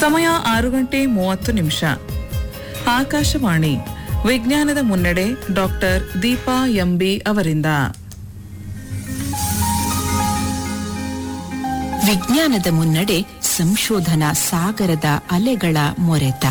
ಸಮಯ ಆರು ಗಂಟೆ ಮೂವತ್ತು ನಿಮಿಷ ಆಕಾಶವಾಣಿ ವಿಜ್ಞಾನದ ಮುನ್ನಡೆ ಡಾಕ್ಟರ್ ದೀಪಾ ಎಂಬಿ ಅವರಿಂದ ವಿಜ್ಞಾನದ ಮುನ್ನಡೆ ಸಂಶೋಧನಾ ಸಾಗರದ ಅಲೆಗಳ ಮೊರೆತ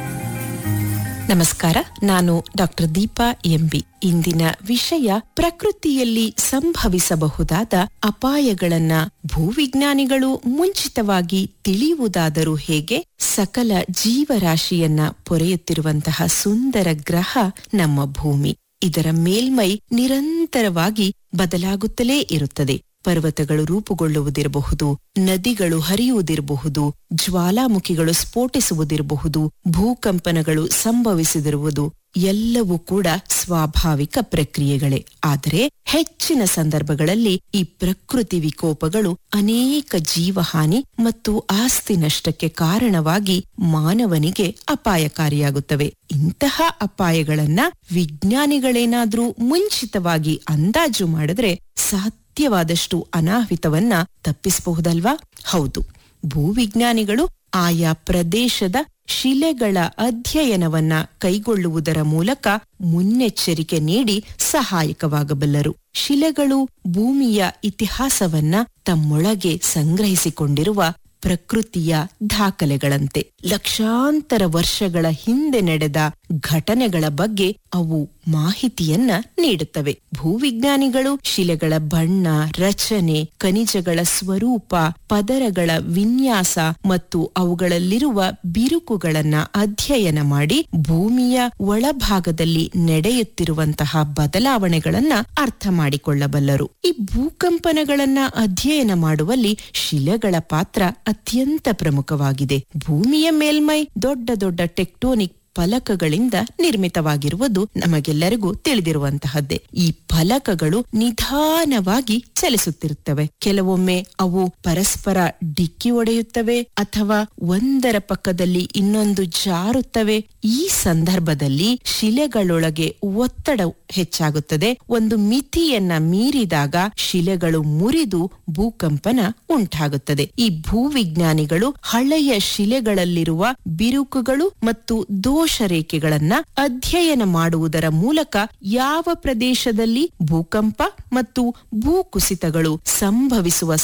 ನಮಸ್ಕಾರ ನಾನು ಡಾಕ್ಟರ್ ದೀಪಾ ಎಂಬಿ ಇಂದಿನ ವಿಷಯ ಪ್ರಕೃತಿಯಲ್ಲಿ ಸಂಭವಿಸಬಹುದಾದ ಅಪಾಯಗಳನ್ನ ಭೂವಿಜ್ಞಾನಿಗಳು ಮುಂಚಿತವಾಗಿ ತಿಳಿಯುವುದಾದರೂ ಹೇಗೆ ಸಕಲ ಜೀವರಾಶಿಯನ್ನ ಪೊರೆಯುತ್ತಿರುವಂತಹ ಸುಂದರ ಗ್ರಹ ನಮ್ಮ ಭೂಮಿ ಇದರ ಮೇಲ್ಮೈ ನಿರಂತರವಾಗಿ ಬದಲಾಗುತ್ತಲೇ ಇರುತ್ತದೆ ಪರ್ವತಗಳು ರೂಪುಗೊಳ್ಳುವುದಿರಬಹುದು ನದಿಗಳು ಹರಿಯುವುದಿರಬಹುದು ಜ್ವಾಲಾಮುಖಿಗಳು ಸ್ಫೋಟಿಸುವುದಿರಬಹುದು ಭೂಕಂಪನಗಳು ಸಂಭವಿಸಿದಿರುವುದು ಎಲ್ಲವೂ ಕೂಡ ಸ್ವಾಭಾವಿಕ ಪ್ರಕ್ರಿಯೆಗಳೇ ಆದರೆ ಹೆಚ್ಚಿನ ಸಂದರ್ಭಗಳಲ್ಲಿ ಈ ಪ್ರಕೃತಿ ವಿಕೋಪಗಳು ಅನೇಕ ಜೀವಹಾನಿ ಮತ್ತು ಆಸ್ತಿ ನಷ್ಟಕ್ಕೆ ಕಾರಣವಾಗಿ ಮಾನವನಿಗೆ ಅಪಾಯಕಾರಿಯಾಗುತ್ತವೆ ಇಂತಹ ಅಪಾಯಗಳನ್ನ ವಿಜ್ಞಾನಿಗಳೇನಾದ್ರೂ ಮುಂಚಿತವಾಗಿ ಅಂದಾಜು ಮಾಡಿದ್ರೆ ಸಾಧ್ಯವಾದಷ್ಟು ಅನಾಹುತವನ್ನ ತಪ್ಪಿಸಬಹುದಲ್ವಾ ಹೌದು ಭೂವಿಜ್ಞಾನಿಗಳು ಆಯಾ ಪ್ರದೇಶದ ಶಿಲೆಗಳ ಅಧ್ಯಯನವನ್ನ ಕೈಗೊಳ್ಳುವುದರ ಮೂಲಕ ಮುನ್ನೆಚ್ಚರಿಕೆ ನೀಡಿ ಸಹಾಯಕವಾಗಬಲ್ಲರು ಶಿಲೆಗಳು ಭೂಮಿಯ ಇತಿಹಾಸವನ್ನ ತಮ್ಮೊಳಗೆ ಸಂಗ್ರಹಿಸಿಕೊಂಡಿರುವ ಪ್ರಕೃತಿಯ ದಾಖಲೆಗಳಂತೆ ಲಕ್ಷಾಂತರ ವರ್ಷಗಳ ಹಿಂದೆ ನಡೆದ ಘಟನೆಗಳ ಬಗ್ಗೆ ಅವು ಮಾಹಿತಿಯನ್ನ ನೀಡುತ್ತವೆ ಭೂವಿಜ್ಞಾನಿಗಳು ಶಿಲೆಗಳ ಬಣ್ಣ ರಚನೆ ಖನಿಜಗಳ ಸ್ವರೂಪ ಪದರಗಳ ವಿನ್ಯಾಸ ಮತ್ತು ಅವುಗಳಲ್ಲಿರುವ ಬಿರುಕುಗಳನ್ನ ಅಧ್ಯಯನ ಮಾಡಿ ಭೂಮಿಯ ಒಳಭಾಗದಲ್ಲಿ ನಡೆಯುತ್ತಿರುವಂತಹ ಬದಲಾವಣೆಗಳನ್ನ ಅರ್ಥ ಮಾಡಿಕೊಳ್ಳಬಲ್ಲರು ಈ ಭೂಕಂಪನಗಳನ್ನ ಅಧ್ಯಯನ ಮಾಡುವಲ್ಲಿ ಶಿಲೆಗಳ ಪಾತ್ರ ಅತ್ಯಂತ ಪ್ರಮುಖವಾಗಿದೆ ಭೂಮಿಯ ಮೇಲ್ಮೈ ದೊಡ್ಡ ದೊಡ್ಡ ಟೆಕ್ಟೋನಿಕ್ ಫಲಕಗಳಿಂದ ನಿರ್ಮಿತವಾಗಿರುವುದು ನಮಗೆಲ್ಲರಿಗೂ ತಿಳಿದಿರುವಂತಹದ್ದೇ ಈ ಫಲಕಗಳು ನಿಧಾನವಾಗಿ ಚಲಿಸುತ್ತಿರುತ್ತವೆ ಕೆಲವೊಮ್ಮೆ ಅವು ಪರಸ್ಪರ ಡಿಕ್ಕಿ ಒಡೆಯುತ್ತವೆ ಅಥವಾ ಒಂದರ ಪಕ್ಕದಲ್ಲಿ ಇನ್ನೊಂದು ಜಾರುತ್ತವೆ ಈ ಸಂದರ್ಭದಲ್ಲಿ ಶಿಲೆಗಳೊಳಗೆ ಒತ್ತಡ ಹೆಚ್ಚಾಗುತ್ತದೆ ಒಂದು ಮಿತಿಯನ್ನ ಮೀರಿದಾಗ ಶಿಲೆಗಳು ಮುರಿದು ಭೂಕಂಪನ ಉಂಟಾಗುತ್ತದೆ ಈ ಭೂವಿಜ್ಞಾನಿಗಳು ಹಳೆಯ ಶಿಲೆಗಳಲ್ಲಿರುವ ಬಿರುಕುಗಳು ಮತ್ತು ದೋಷ ರೇಖೆಗಳನ್ನ ಅಧ್ಯಯನ ಮಾಡುವುದರ ಮೂಲಕ ಯಾವ ಪ್ರದೇಶದಲ್ಲಿ ಭೂಕಂಪ ಮತ್ತು ಭೂಕುಸಿತಗಳು ಸಂಭವಿಸುವ